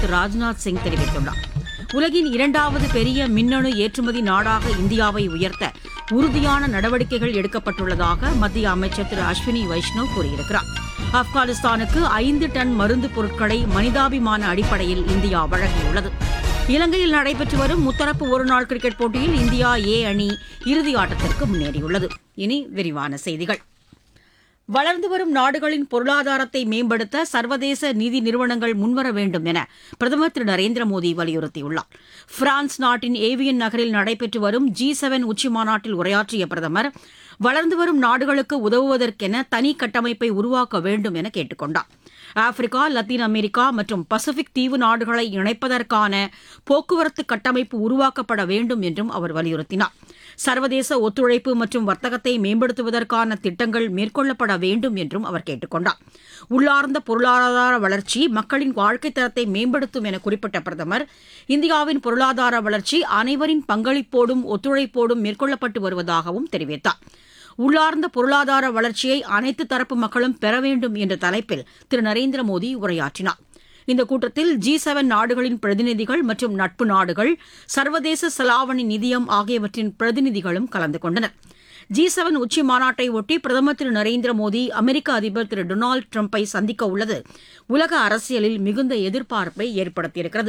திரு ராஜ்நாத் சிங் தெரிவித்துள்ளார் உலகின் இரண்டாவது பெரிய மின்னணு ஏற்றுமதி நாடாக இந்தியாவை உயர்த்த உறுதியான நடவடிக்கைகள் எடுக்கப்பட்டுள்ளதாக மத்திய அமைச்சர் திரு அஸ்வினி வைஷ்ணவ் கூறியிருக்கிறார் ஆப்கானிஸ்தானுக்கு ஐந்து டன் மருந்து பொருட்களை மனிதாபிமான அடிப்படையில் இந்தியா வழங்கியுள்ளது இலங்கையில் நடைபெற்று வரும் முத்தரப்பு ஒருநாள் கிரிக்கெட் போட்டியில் இந்தியா ஏ அணி இறுதி ஆட்டத்திற்கு முன்னேறியுள்ளது இனி விரிவான செய்திகள் வளர்ந்து வரும் நாடுகளின் பொருளாதாரத்தை மேம்படுத்த சர்வதேச நிதி நிறுவனங்கள் முன்வர வேண்டும் என பிரதமர் திரு நரேந்திர மோடி வலியுறுத்தியுள்ளார் பிரான்ஸ் நாட்டின் ஏவியன் நகரில் நடைபெற்று வரும் ஜி செவன் உச்சி மாநாட்டில் உரையாற்றிய பிரதமர் வளர்ந்து வரும் நாடுகளுக்கு உதவுவதற்கென தனி கட்டமைப்பை உருவாக்க வேண்டும் என கேட்டுக் கொண்டார் ஆப்பிரிக்கா லத்தீன் அமெரிக்கா மற்றும் பசிபிக் தீவு நாடுகளை இணைப்பதற்கான போக்குவரத்து கட்டமைப்பு உருவாக்கப்பட வேண்டும் என்றும் அவர் வலியுறுத்தினார் சர்வதேச ஒத்துழைப்பு மற்றும் வர்த்தகத்தை மேம்படுத்துவதற்கான திட்டங்கள் மேற்கொள்ளப்பட வேண்டும் என்றும் அவர் கேட்டுக் கொண்டார் உள்ளார்ந்த பொருளாதார வளர்ச்சி மக்களின் வாழ்க்கைத் தரத்தை மேம்படுத்தும் என குறிப்பிட்ட பிரதமர் இந்தியாவின் பொருளாதார வளர்ச்சி அனைவரின் பங்களிப்போடும் ஒத்துழைப்போடும் மேற்கொள்ளப்பட்டு வருவதாகவும் தெரிவித்தார் உள்ளார்ந்த பொருளாதார வளர்ச்சியை அனைத்து தரப்பு மக்களும் பெற வேண்டும் என்ற தலைப்பில் திரு நரேந்திர மோடி உரையாற்றினார் இந்த கூட்டத்தில் ஜி செவன் நாடுகளின் பிரதிநிதிகள் மற்றும் நட்பு நாடுகள் சர்வதேச செலாவணி நிதியம் ஆகியவற்றின் பிரதிநிதிகளும் கலந்து கொண்டனர் ஜி செவன் உச்சி மாநாட்டை ஒட்டி பிரதமர் திரு நரேந்திர மோடி அமெரிக்க அதிபர் திரு டொனால்டு டிரம்பை சந்திக்க உள்ளது உலக அரசியலில் மிகுந்த எதிர்பார்ப்பை ஏற்படுத்தியிருக்கிறது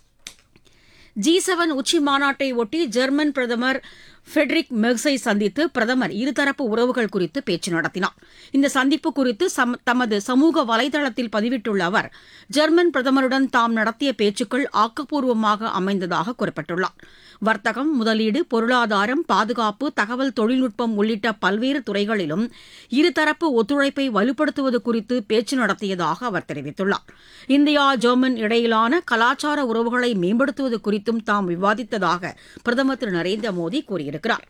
ஜி செவன் உச்சி மாநாட்டை ஒட்டி ஜெர்மன் பிரதமர் ஃபெட்ரிக் மெர்ஸை சந்தித்து பிரதமர் இருதரப்பு உறவுகள் குறித்து பேச்சு நடத்தினார் இந்த சந்திப்பு குறித்து சம்- தமது சமூக வலைதளத்தில் பதிவிட்டுள்ள அவர் ஜெர்மன் பிரதமருடன் தாம் நடத்திய பேச்சுக்கள் ஆக்கப்பூர்வமாக அமைந்ததாக குறிப்பிட்டுள்ளார் வர்த்தகம் முதலீடு பொருளாதாரம் பாதுகாப்பு தகவல் தொழில்நுட்பம் உள்ளிட்ட பல்வேறு துறைகளிலும் இருதரப்பு ஒத்துழைப்பை வலுப்படுத்துவது குறித்து பேச்சு நடத்தியதாக அவர் தெரிவித்துள்ளார் இந்தியா ஜெர்மன் இடையிலான கலாச்சார உறவுகளை மேம்படுத்துவது குறித்தும் தாம் விவாதித்ததாக பிரதமர் திரு நரேந்திர மோடி கூறியிருக்கிறார்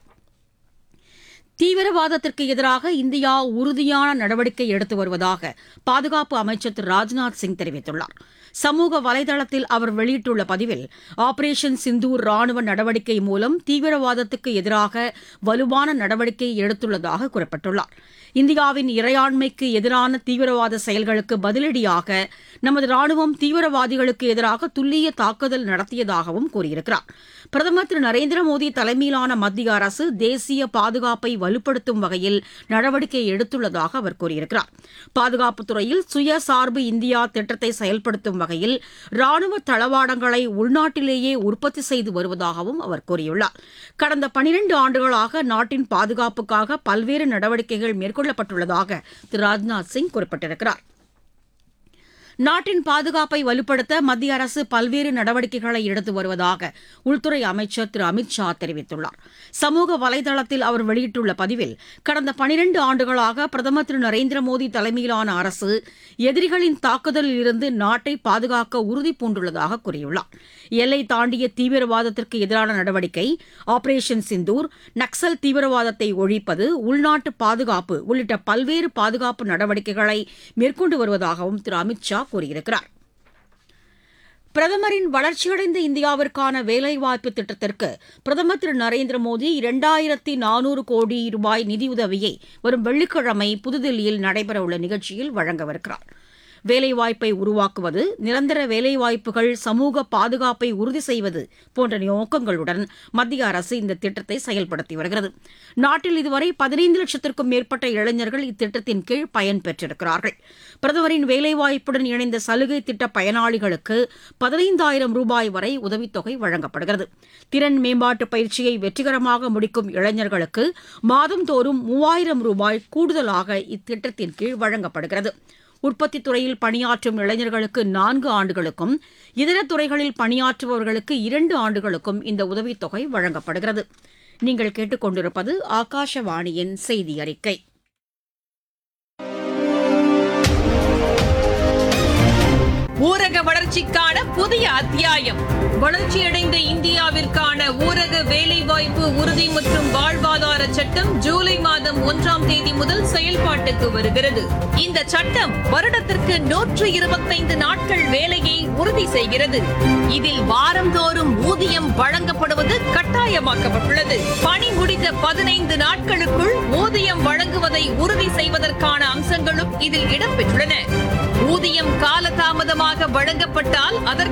தீவிரவாதத்திற்கு எதிராக இந்தியா உறுதியான நடவடிக்கை எடுத்து வருவதாக பாதுகாப்பு அமைச்சர் திரு ராஜ்நாத் சிங் தெரிவித்துள்ளார் சமூக வலைதளத்தில் அவர் வெளியிட்டுள்ள பதிவில் ஆபரேஷன் சிந்தூர் ராணுவ நடவடிக்கை மூலம் தீவிரவாதத்துக்கு எதிராக வலுவான நடவடிக்கை எடுத்துள்ளதாக குறிப்பிட்டுள்ளார் இந்தியாவின் இறையாண்மைக்கு எதிரான தீவிரவாத செயல்களுக்கு பதிலடியாக நமது ராணுவம் தீவிரவாதிகளுக்கு எதிராக துல்லிய தாக்குதல் நடத்தியதாகவும் கூறியிருக்கிறார் பிரதமர் திரு நரேந்திர மோடி தலைமையிலான மத்திய அரசு தேசிய பாதுகாப்பை வலுப்படுத்தும் வகையில் நடவடிக்கை எடுத்துள்ளதாக அவர் கூறியிருக்கிறார் பாதுகாப்புத் துறையில் சுயசார்பு இந்தியா திட்டத்தை செயல்படுத்தும் வகையில் ராணுவ தளவாடங்களை உள்நாட்டிலேயே உற்பத்தி செய்து வருவதாகவும் அவர் கூறியுள்ளார் கடந்த பனிரண்டு ஆண்டுகளாக நாட்டின் பாதுகாப்புக்காக பல்வேறு நடவடிக்கைகள் மேற்கொள்ளப்பட்டுள்ளதாக திரு ராஜ்நாத் சிங் குறிப்பிட்டிருக்கிறார் நாட்டின் பாதுகாப்பை வலுப்படுத்த மத்திய அரசு பல்வேறு நடவடிக்கைகளை எடுத்து வருவதாக உள்துறை அமைச்சர் திரு அமித் ஷா தெரிவித்துள்ளார் சமூக வலைதளத்தில் அவர் வெளியிட்டுள்ள பதிவில் கடந்த பனிரண்டு ஆண்டுகளாக பிரதமர் திரு நரேந்திர மோடி தலைமையிலான அரசு எதிரிகளின் தாக்குதலில் இருந்து நாட்டை பாதுகாக்க உறுதி பூண்டுள்ளதாக கூறியுள்ளார் எல்லை தாண்டிய தீவிரவாதத்திற்கு எதிரான நடவடிக்கை ஆபரேஷன் சிந்தூர் நக்சல் தீவிரவாதத்தை ஒழிப்பது உள்நாட்டு பாதுகாப்பு உள்ளிட்ட பல்வேறு பாதுகாப்பு நடவடிக்கைகளை மேற்கொண்டு வருவதாகவும் திரு அமித் ஷா கூறியிருக்கிறார் பிரதமரின் வளர்ச்சியடைந்த இந்தியாவிற்கான வேலைவாய்ப்பு திட்டத்திற்கு பிரதமர் திரு நரேந்திர மோடி இரண்டாயிரத்தி நானூறு கோடி ரூபாய் நிதியுதவியை வரும் வெள்ளிக்கிழமை புதுதில்லியில் நடைபெறவுள்ள நிகழ்ச்சியில் வழங்கவிருக்கிறார் வேலைவாய்ப்பை உருவாக்குவது நிரந்தர வேலைவாய்ப்புகள் சமூக பாதுகாப்பை உறுதி செய்வது போன்ற நோக்கங்களுடன் மத்திய அரசு இந்த திட்டத்தை செயல்படுத்தி வருகிறது நாட்டில் இதுவரை பதினைந்து லட்சத்திற்கும் மேற்பட்ட இளைஞர்கள் இத்திட்டத்தின் கீழ் பயன்பெற்றிருக்கிறார்கள் பிரதமரின் வேலைவாய்ப்புடன் இணைந்த சலுகை திட்ட பயனாளிகளுக்கு பதினைந்தாயிரம் ரூபாய் வரை உதவித்தொகை வழங்கப்படுகிறது திறன் மேம்பாட்டு பயிற்சியை வெற்றிகரமாக முடிக்கும் இளைஞர்களுக்கு மாதந்தோறும் மூவாயிரம் ரூபாய் கூடுதலாக இத்திட்டத்தின் கீழ் வழங்கப்படுகிறது உற்பத்தித் துறையில் பணியாற்றும் இளைஞர்களுக்கு நான்கு ஆண்டுகளுக்கும் இதர துறைகளில் பணியாற்றுபவர்களுக்கு இரண்டு ஆண்டுகளுக்கும் இந்த உதவித்தொகை வழங்கப்படுகிறது நீங்கள் கேட்டுக்கொண்டிருப்பது ஆகாஷவாணியின் செய்தி அறிக்கை ஊரக வளர்ச்சிக்கான புதிய அத்தியாயம் வளர்ச்சியடைந்த இந்தியாவிற்கான ஊரக வேலைவாய்ப்பு உறுதி மற்றும் வாழ்வாதார சட்டம் ஜூலை மாதம் ஒன்றாம் தேதி முதல் செயல்பாட்டுக்கு வருகிறது இந்த சட்டம் வருடத்திற்கு நூற்று இருபத்தைந்து நாட்கள் வேலையை உறுதி செய்கிறது இதில் வாரந்தோறும் ஊதியம் வழங்கப்படுவது கட்டாயமாக்கப்பட்டுள்ளது பணி முடிந்த பதினைந்து நாட்களுக்குள் ஊதியம் வழங்குவதை உறுதி செய்வதற்கான அம்சங்களும் இதில் இடம்பெற்றுள்ளன ஊதியம் காலதாமதமாக வழங்கப்பட்டால் அதற்கு